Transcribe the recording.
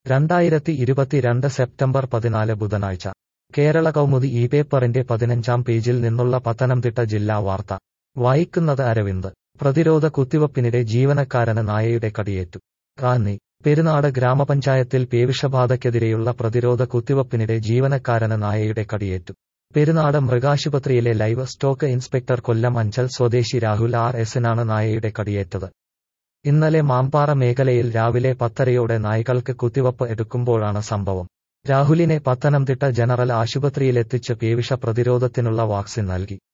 രണ്ടായിരത്തി ഇരുപത്തിരണ്ട് സെപ്റ്റംബർ പതിനാല് ബുധനാഴ്ച കേരള കൗമുദി ഈ പേപ്പറിന്റെ പതിനഞ്ചാം പേജിൽ നിന്നുള്ള പത്തനംതിട്ട ജില്ലാ വാർത്ത വായിക്കുന്നത് അരവിന്ദ് പ്രതിരോധ കുത്തിവപ്പിനിടെ ജീവനക്കാരന് നായയുടെ കടിയേറ്റു റാന്നി പെരുനാട് ഗ്രാമപഞ്ചായത്തിൽ പേവിഷബാധയ്ക്കെതിരെയുള്ള പ്രതിരോധ കുത്തിവപ്പിനിടെ ജീവനക്കാരന് നായയുടെ കടിയേറ്റു പെരുനാട് മൃഗാശുപത്രിയിലെ livestock inspector Kollam Anchal സ്വദേശി രാഹുൽ ആർ എസിനാണ് നായയുടെ കടിയേറ്റത് ഇന്നലെ മാമ്പാറ മേഖലയിൽ രാവിലെ പത്തരയോടെ നായ്ക്കൾക്ക് കുത്തിവപ്പ് എടുക്കുമ്പോഴാണ് സംഭവം രാഹുലിനെ പത്തനംതിട്ട ജനറൽ ആശുപത്രിയിലെത്തിച്ച് പേവിഷ പ്രതിരോധത്തിനുള്ള വാക്സിൻ നൽകി